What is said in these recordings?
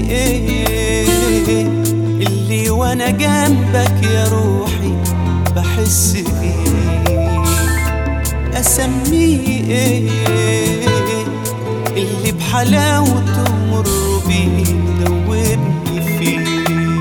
ايه اللي وانا جنبك يا روحي بحس بيه اسميه ايه اللي بحلاوته مر بيه دوبني فيه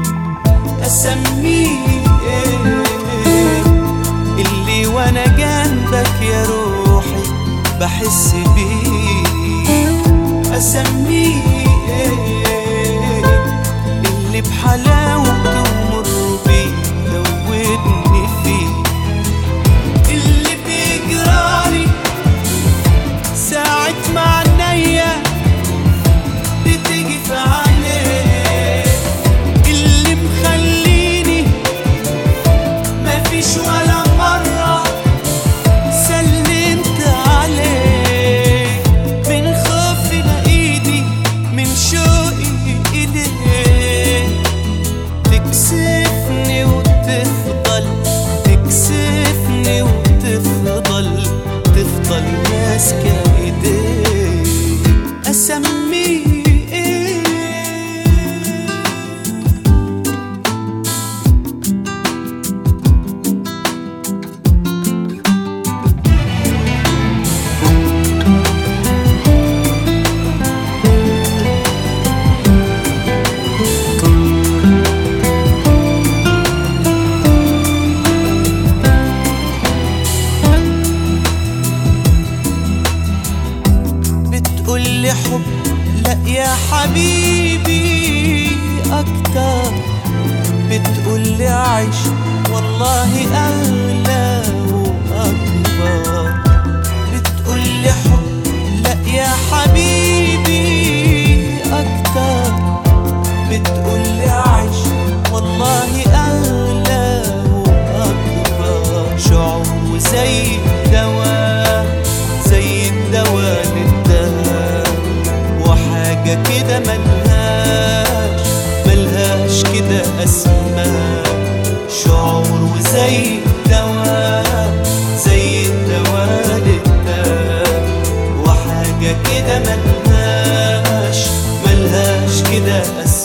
اسميه ايه اللي وانا جنبك يا روحي بحس بيه اسميه ايه اللي بحلاوته مر بيه دوبني فيه اللي بيجرالي ساعة ما عينيا بتيجي في عينيه اللي مخليني مفيش ولا مرة سلمت عليه من خوفي لإيدي من شوقي إليه تكسفني وتفضل تكسفني وتفضل تفضل ماسكة ايديه اسميه ايه بتقولي حب لا يا حبيبي اكتر بتقولي عيش والله اغلى واكبر بتقولي حب لا يا حبيبي اكتر بتقولي عيش والله اغلى واكبر شعور وزي الدواء زي الدواء للدهب وحاجة كده ملهاش ملهاش كده أسماء شعور وزي الدواء زي الدواء للدهب وحاجة كده ملهاش ملهاش كده أسماء